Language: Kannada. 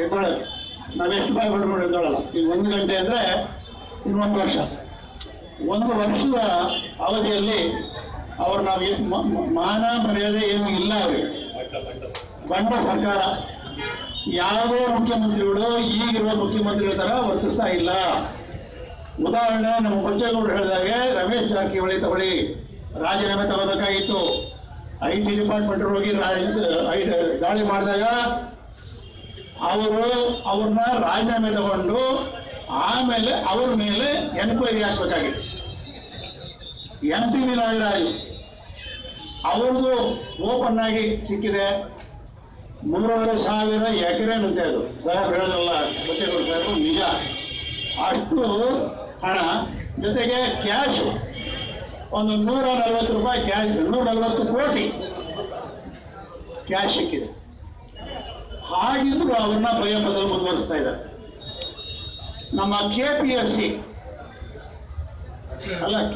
ಎದ್ದೊಳಗೆ ನಾವು ಎಷ್ಟು ಬಾಯಿ ಬಿಡ್ಬಿಟ್ಟು ಎದ್ದೊಳಲ್ಲ ಈಗ ಒಂದು ಗಂಟೆ ಅಂದರೆ ಇನ್ನೊಂದು ವರ್ಷ ಒಂದು ವರ್ಷದ ಅವಧಿಯಲ್ಲಿ ಅವ್ರು ನಾವು ಏನ್ ಮ- ಮ- ಮಾನ ಮರ್ಯಾದೆ ಏನು ಇಲ್ಲ ಅವರಿಗೆ ಬಂಡ ಸರ್ಕಾರ ಯಾವುದೇ ಮುಖ್ಯಮಂತ್ರಿಗಳು ಈಗಿರುವ ಮುಖ್ಯಮಂತ್ರಿಗಳ ಥರ ವರ್ತಿಸ್ತಾ ಇಲ್ಲ ಉದಾಹರಣೆ ನಮ್ಮ ಬಚ್ಚೇಗೌಡರು ಹೇಳಿದಾಗೆ ರಮೇಶ್ ಜಾರಕಿಹೊಳಿ ತಗೊಳ್ಳಿ ರಾಜೀನಾಮೆ ತಗೋಬೇಕಾಗಿತ್ತು ಐ ಟಿ ಡಿಪಾರ್ಟ್ಮೆಂಟ್ ಹೋಗಿ ರಾಜ- ಐ- ದಾಳಿ ಮಾಡಿದಾಗ ಅವರು ಅವ್ರನ್ನ ರಾಜೀನಾಮೆ ತಗೊಂಡು ಆಮೇಲೆ ಅವ್ರ ಮೇಲೆ ಎನ್ಕ್ವೈರಿ ಹಾಕ್ಬೇಕಾಗಿತ್ತು ಎಂ ಪಿ ವಿ ನಾಗರಾಜು ಅವ್ರದ್ದು ಓಪನ್ ಆಗಿ ಸಿಕ್ಕಿದೆ ಮೂರುವರೆ ಸಾವಿರ ಎಕರೆ ನಿಂತೆ ಅದು ಸಾಹೇಬ್ ಹೇಳಿದ್ರಲ್ಲ ಬಚ್ಚೇಗೌಡ ಸಾಹೇಬ್ ನಿಜ ಅಷ್ಟು ಹಣ ಜೊತೆಗೆ ಕ್ಯಾಶ್ ಒಂದು ನೂರ ನಲವತ್ತು ರೂಪಾಯಿ ಕ್ಯಾಶ್ ನೂರ ನಲವತ್ತು ಕೋಟಿ ಕ್ಯಾಶ್ ಸಿಕ್ಕಿದೆ ಹಾಗಿದ್ರು ಅವ್ರನ್ನ ಭಯೋಪದಲ್ಲಿ ಮುಂದುವರಿಸ್ತಾ ಇದ್ದಾರೆ ನಮ್ಮ ಕೆ ಪಿ ಎಸ್ ಸಿ ಅಲ್ಲ